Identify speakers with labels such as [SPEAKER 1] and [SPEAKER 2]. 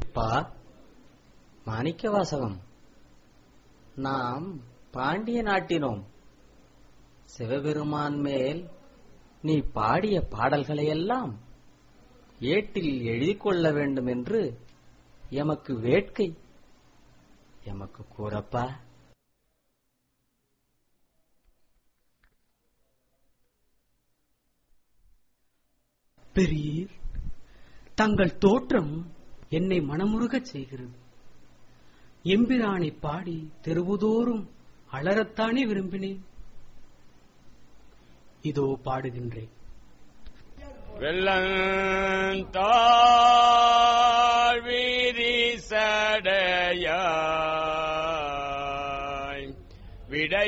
[SPEAKER 1] அப்பா மாணிக்கவாசகம் நாம் பாண்டிய நாட்டினோம் சிவபெருமான் மேல் நீ பாடிய பாடல்களையெல்லாம் ஏட்டில் எழுதிக் கொள்ள வேண்டும் என்று எமக்கு வேட்கை எமக்கு கூறப்பா
[SPEAKER 2] பெரியர் தங்கள் தோற்றம் என்னை மனமுருகச் செய்கிறது எம்பிரானை பாடி தெருவுதோறும் அலறத்தானே விரும்பினேன் இதோ பாடுகின்றேன்
[SPEAKER 3] வெள்ளந்தாள்